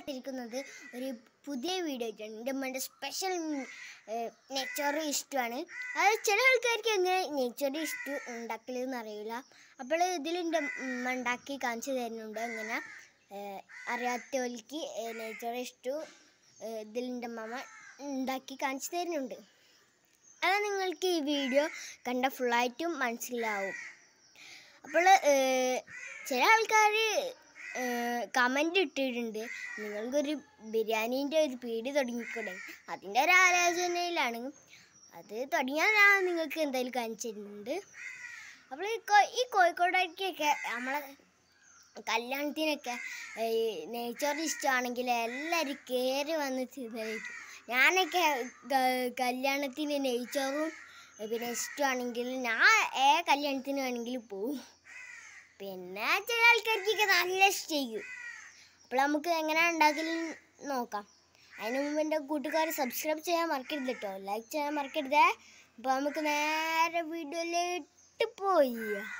ഇരിക്കുന്നത് ഒരു പുതിയ വീഡിയോ ആയിട്ടാണ് എൻ്റെ അമ്മയുടെ സ്പെഷ്യൽ നെച്ചോറ് ഇഷ്ടമാണ് അത് ചില ആൾക്കാർക്ക് എങ്ങനെ നെച്ചോറ് ഇഷ്ടം ഉണ്ടാക്കലെന്ന് അറിയില്ല അപ്പോൾ ഇതിൽ എൻ്റെ ഉമ്മ ഉണ്ടാക്കി കാണിച്ചു തരുന്നുണ്ട് എങ്ങനെ ഏഹ്, അറിയാത്തവർക്ക് നെച്ചോറ് ഇഷ്ടം ഇതിൽ എൻ്റെ അമ്മ ഉണ്ടാക്കി കാണിച്ചു തരുന്നുണ്ട് അത് നിങ്ങൾക്ക് ഈ വീഡിയോ കണ്ട ഫുള്ളായിട്ടും മനസ്സിലാവും അപ്പോൾ ചില ആൾക്കാർ കമൻ്റ് ഇട്ടിട്ടുണ്ട് നിങ്ങൾക്കൊരു ബിരിയാണീൻ്റെ ഒരു പീടി തുടങ്ങിക്കൂടെ അതിൻ്റെ ഒരു ആലോചനയിലാണ് അത് തുടങ്ങിയാൽ ഞാൻ നിങ്ങൾക്ക് എന്തായാലും കാണിച്ചു തരുന്നുണ്ട് അപ്പോൾ ഈ കോ- ഈ കോഴിക്കോടേക്കൊക്കെ നമ്മളെ കല്യാണത്തിനൊക്കെ ഈ നെയ്ച്ചോറ് ഇഷ്ടമാണെങ്കിൽ എല്ലാവരും കയറി വന്ന് തിന്നേക്കും ഞാനൊക്കെ ക- കല്യാണത്തിന് നെയ്ച്ചോറും പിന്നെ ഇഷ്ടമാണെങ്കിൽ ഞാൻ ഏ കല്യാണത്തിന് വേണമെങ്കിൽ പോവും പിന്നെ ചില ആൾക്കാർക്കൊക്കെ നല്ല ഇഷ്ടമായിരിക്കും അപ്പോൾ നമുക്ക് എങ്ങനെയാണ് ഉണ്ടാക്കൽ നോക്കാം അതിന് മുമ്പ് എൻ്റെ കൂട്ടുകാർ സബ്സ്ക്രൈബ് ചെയ്യാൻ മറക്കരുത് കേട്ടോ ലൈക്ക് ചെയ്യാൻ മറക്കരുതേ അപ്പോൾ നമുക്ക് നേരെ വീഡിയോയിലിട്ട് പോയി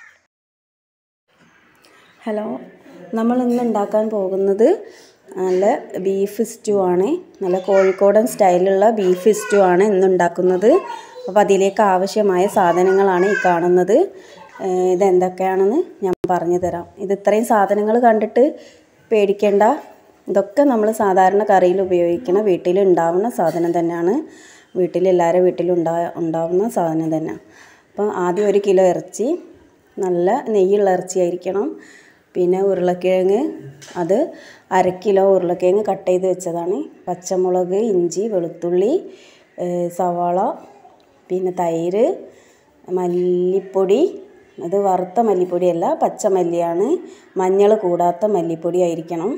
ഹലോ നമ്മൾ ഇന്ന് ഉണ്ടാക്കാൻ പോകുന്നത് നല്ല ബീഫ് സ്റ്റൂ ആണ് നല്ല കോഴിക്കോടൻ സ്റ്റൈലുള്ള ബീഫ് സ്റ്റൂ ആണ് ഇന്ന് ഉണ്ടാക്കുന്നത് അപ്പോൾ അതിലേക്ക് ആവശ്യമായ സാധനങ്ങളാണ് ഈ കാണുന്നത് ഏഹ് ഇതെന്തൊക്കെയാണെന്ന് ഞാൻ പറഞ്ഞു തരാം ഇത് ഇത്രയും സാധനങ്ങൾ കണ്ടിട്ട് പേടിക്കേണ്ട ഇതൊക്കെ നമ്മൾ സാധാരണ കറിയിൽ ഉപയോഗിക്കുന്ന വീട്ടിൽ ഉണ്ടാവുന്ന സാധനം തന്നെയാണ് വീട്ടിൽ എല്ലാവരുടെ വീട്ടിലും ഉണ്ടാ ഉണ്ടാവുന്ന സാധനം തന്നെ അപ്പോൾ ആദ്യം ഒരു കിലോ ഇറച്ചി നല്ല നെയ്യുള്ള ഇറച്ചിയായിരിക്കണം പിന്നെ ഉരുളക്കിഴങ്ങ് അത് അര കിലോ ഉരുളക്കിഴങ്ങ് കട്ട് ചെയ്ത് വെച്ചതാണ് പച്ചമുളക് ഇഞ്ചി വെളുത്തുള്ളി ഏഹ് സവാള പിന്നെ തൈര് മല്ലിപ്പൊടി അത് വറുത്ത മല്ലിപ്പൊടിയല്ല പച്ചമല്ലിയാണ് മഞ്ഞൾ കൂടാത്ത മല്ലിപ്പൊടി ആയിരിക്കണം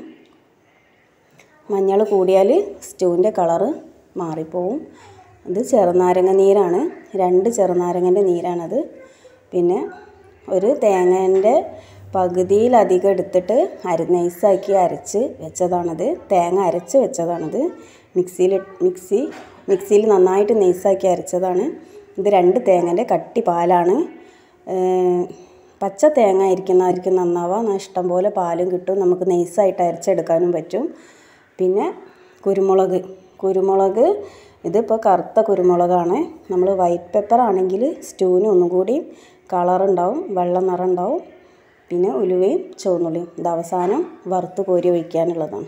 മഞ്ഞൾ കൂടിയാൽ സ്റ്റൂവിൻ്റെ കളറ് മാറിപ്പോവും ഇത് ചെറുനാരങ്ങ നീരാണ് രണ്ട് ചെറുനാരങ്ങൻ്റെ നീരാണത് പിന്നെ ഒരു തേങ്ങേൻ്റെ പകുതിയിലധികം എടുത്തിട്ട് അര നൈസാക്കി അരച്ച് വെച്ചതാണത് തേങ്ങ അരച്ച് വെച്ചതാണത് മിക്സിയിൽ മിക്സി മിക്സിയിൽ നന്നായിട്ട് നൈസാക്കി അരച്ചതാണ് ഇത് രണ്ട് തേങ്ങൻ്റെ കട്ടി പാലാണ് ഏഹ് പച്ച തേങ്ങ ആയിരിക്കുന്നതായിരിക്കും നന്നാവുക ഇഷ്ടം പോലെ പാലും കിട്ടും നമുക്ക് നൈസായിട്ട് അരച്ചെടുക്കാനും പറ്റും പിന്നെ കുരുമുളക് കുരുമുളക് ഇതിപ്പോൾ കറുത്ത കുരുമുളകാണ് നമ്മൾ വൈറ്റ് പെപ്പർ ആണെങ്കിൽ സ്റ്റൂവിന് ഒന്നും കൂടി കളറുണ്ടാവും വെള്ള നിറം ഉണ്ടാവും പിന്നെ ഉലുവയും ചുവന്നുള്ളിയും ഇത് അവസാനം വറുത്ത് കോരി ഒഴിക്കാനുള്ളതാണ്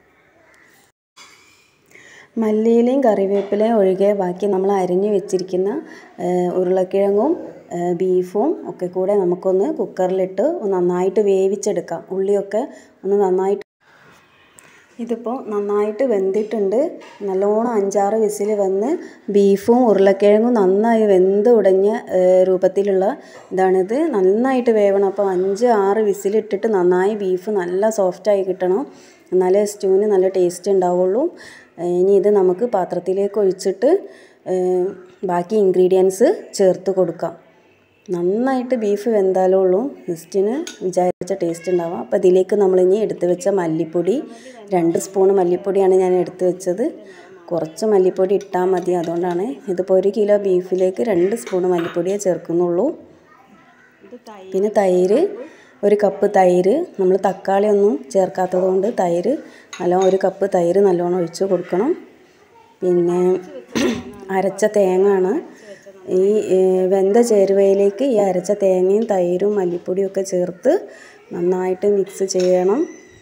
മല്ലിയിലയും കറിവേപ്പിലയും ഒഴികെ ബാക്കി നമ്മൾ അരിഞ്ഞു വെച്ചിരിക്കുന്ന ഏഹ്, ഉരുളക്കിഴങ്ങും ഏഹ്, ബീഫും ഒക്കെ കൂടെ നമുക്കൊന്ന് കുക്കറിലിട്ട് ഒന്ന് നന്നായിട്ട് വേവിച്ചെടുക്കാം ഉള്ളിയൊക്കെ ഒന്ന് നന്നായിട്ട് ഇതിപ്പോൾ നന്നായിട്ട് വെന്തിട്ടുണ്ട് നല്ലോണം അഞ്ചാറ് വിസിൽ വന്ന് ബീഫും ഉരുളക്കിഴങ്ങും നന്നായി വെന്ത് ഉടഞ്ഞ ഏഹ്, രൂപത്തിലുള്ള ഇതാണിത് നന്നായിട്ട് വേവണം അപ്പോൾ അഞ്ച് ആറ് വിസിലിട്ടിട്ട് നന്നായി ബീഫ് നല്ല സോഫ്റ്റായി കിട്ടണം എന്നാലേ സ്റ്റൂവിന് നല്ല ടേസ്റ്റ് ഉണ്ടാവുള്ളൂ ഏഹ്, ഇനി ഇത് നമുക്ക് പാത്രത്തിലേക്ക് ഒഴിച്ചിട്ട് ഏഹ്, ബാക്കി ഇൻഗ്രീഡിയൻസ് ചേർത്ത് കൊടുക്കാം നന്നായിട്ട് ബീഫ് വെന്താലേ ഉള്ളൂ ജസ്റ്റിന് വിചാരിച്ച ടേസ്റ്റ് ഉണ്ടാവുക അപ്പോൾ ഇതിലേക്ക് നമ്മളിനി എടുത്ത് വെച്ച മല്ലിപ്പൊടി രണ്ട് സ്പൂൺ മല്ലിപ്പൊടിയാണ് ഞാൻ എടുത്ത് വെച്ചത് കുറച്ച് മല്ലിപ്പൊടി ഇട്ടാൽ മതി അതുകൊണ്ടാണ് ഇതിപ്പോൾ ഒരു കിലോ ബീഫിലേക്ക് രണ്ട് സ്പൂൺ മല്ലിപ്പൊടിയേ ചേർക്കുന്നുള്ളൂ പിന്നെ തൈര് ഒരു കപ്പ് തൈര് നമ്മൾ തക്കാളി ഒന്നും ചേർക്കാത്തത് കൊണ്ട് തൈര് നല്ലോണം ഒരു കപ്പ് തൈര് നല്ലോണം ഒഴിച്ച് കൊടുക്കണം പിന്നെ അരച്ച തേങ്ങ ആണ് ഈ ഏഹ്, വെന്ത ചേരുവയിലേക്ക് ഈ അരച്ച തേങ്ങയും തൈരും മല്ലിപ്പൊടിയും ഒക്കെ ചേർത്ത് നന്നായിട്ട് മിക്സ് ചെയ്യണം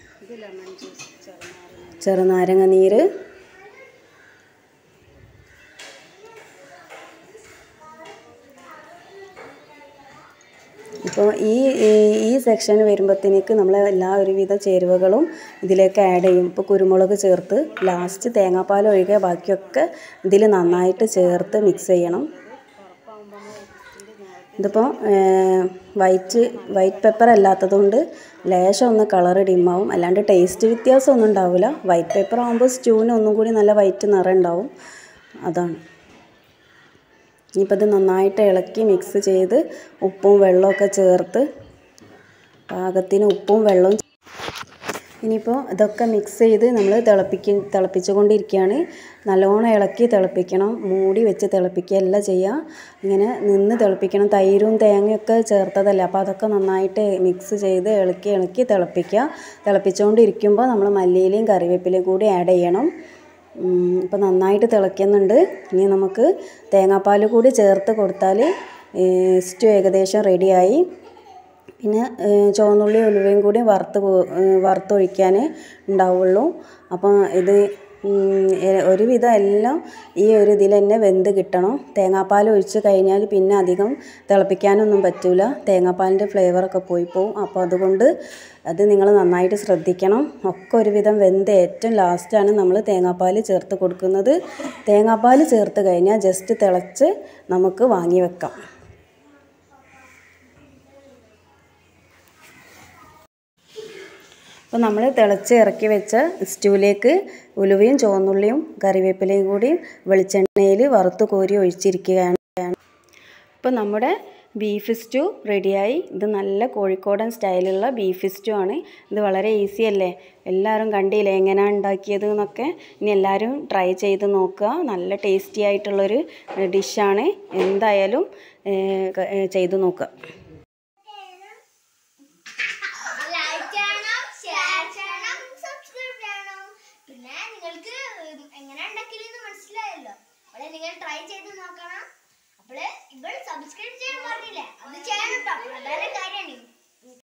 ചെറുനാരങ്ങ നീര് ഇപ്പോൾ ഈ ഈ- ഈ സെക്ഷൻ വരുമ്പോഴത്തേക്ക് നമ്മൾ എല്ലാ ഒരുവിധ ചേരുവകളും ഇതിലേക്ക് ആഡ് ചെയ്യും ഇപ്പോൾ കുരുമുളക് ചേർത്ത് ലാസ്റ്റ് തേങ്ങാപ്പാൽ ഒഴികെ ബാക്കിയൊക്കെ ഇതിൽ നന്നായിട്ട് ചേർത്ത് മിക്സ് ചെയ്യണം ഇതിപ്പോൾ വൈറ്റ് വൈറ്റ് പെപ്പർ അല്ലാത്തതുകൊണ്ട് ലേശം ഒന്ന് കളർ ഡിമ്മാവും അല്ലാണ്ട് ടേസ്റ്റ് വ്യത്യാസമൊന്നും ഉണ്ടാവില്ല വൈറ്റ് പേപ്പർ ആകുമ്പോൾ സ്റ്റൂവിന് ഒന്നും കൂടി നല്ല വൈറ്റ് നിറം ഉണ്ടാവും അതാണ് ഇനിയിപ്പോൾ ഇത് നന്നായിട്ട് ഇളക്കി മിക്സ് ചെയ്ത് ഉപ്പും വെള്ളമൊക്കെ ചേർത്ത് പാകത്തിന് ഉപ്പും വെള്ളവും ഇനിയിപ്പോൾ ഇതൊക്കെ മിക്സ് ചെയ്ത് നമ്മൾ തിളപ്പിക്കും തിളപ്പിച്ചുകൊണ്ടിരിക്കുകയാണ് നല്ലോണം ഇളക്കി തിളപ്പിക്കണം മൂടി വെച്ച് തിളപ്പിക്കുകയല്ല ചെയ്യുക ഇങ്ങനെ നിന്ന് തിളപ്പിക്കണം തൈരും തേങ്ങയൊക്കെ ചേർത്തതല്ലേ അപ്പോൾ അതൊക്കെ നന്നായിട്ട് മിക്സ് ചെയ്ത് ഇളക്കി ഇളക്കി തിളപ്പിക്കുക തിളപ്പിച്ചുകൊണ്ടിരിക്കുമ്പോൾ നമ്മൾ മല്ലിയിലയും കറിവേപ്പിലയും കൂടി ആഡ് ചെയ്യണം ഇപ്പോൾ നന്നായിട്ട് തിളയ്ക്കുന്നുണ്ട് ഇനി നമുക്ക് തേങ്ങാപ്പാൽ കൂടി ചേർത്ത് കൊടുത്താൽ സ്റ്റു ഏകദേശം റെഡിയായി പിന്നെ ചുവന്നുള്ളി ഉലുവയും കൂടി വറുത്ത് വറുത്തൊഴിക്കാൻ ഉണ്ടാവുള്ളൂ അപ്പോൾ ഇത് ഒരുവിധം എല്ലാം ഈ ഒരു ഇതിൽ തന്നെ വെന്ത് കിട്ടണം തേങ്ങാപ്പാൽ ഒഴിച്ച് കഴിഞ്ഞാൽ പിന്നെ അധികം തിളപ്പിക്കാനൊന്നും പറ്റില്ല തേങ്ങാപ്പാലിൻ്റെ ഫ്ലേവറൊക്കെ പോയി പോവും അപ്പോൾ അതുകൊണ്ട് അത് നിങ്ങൾ നന്നായിട്ട് ശ്രദ്ധിക്കണം ഒക്കെ ഒരുവിധം വെന്ത് ഏറ്റവും ലാസ്റ്റാണ് നമ്മൾ തേങ്ങാപ്പാൽ ചേർത്ത് കൊടുക്കുന്നത് തേങ്ങാപ്പാൽ ചേർത്ത് കഴിഞ്ഞാൽ ജസ്റ്റ് തിളച്ച് നമുക്ക് വാങ്ങി വെക്കാം അപ്പോൾ നമ്മൾ തിളച്ച് ഇറക്കി വെച്ച സ്റ്റൂവിലേക്ക് ഉലുവയും ചുവന്നുള്ളിയും കറിവേപ്പിലയും കൂടി വെളിച്ചെണ്ണയിൽ വറുത്ത് കോരി ഒഴിച്ചിരിക്കുകയാണ് അപ്പോൾ നമ്മുടെ ബീഫ് സ്റ്റൂ റെഡിയായി ഇത് നല്ല കോഴിക്കോടൻ സ്റ്റൈലുള്ള ബീഫ് സ്റ്റൂ ആണ് ഇത് വളരെ ഈസി അല്ലേ എല്ലാവരും കണ്ടില്ലേ എങ്ങനെയാണ് ഉണ്ടാക്കിയത് എന്നൊക്കെ ഇനി എല്ലാവരും ട്രൈ ചെയ്ത് നോക്കുക നല്ല ടേസ്റ്റി ആയിട്ടുള്ളൊരു ഡിഷാണ് എന്തായാലും ചെയ്ത് നോക്കുക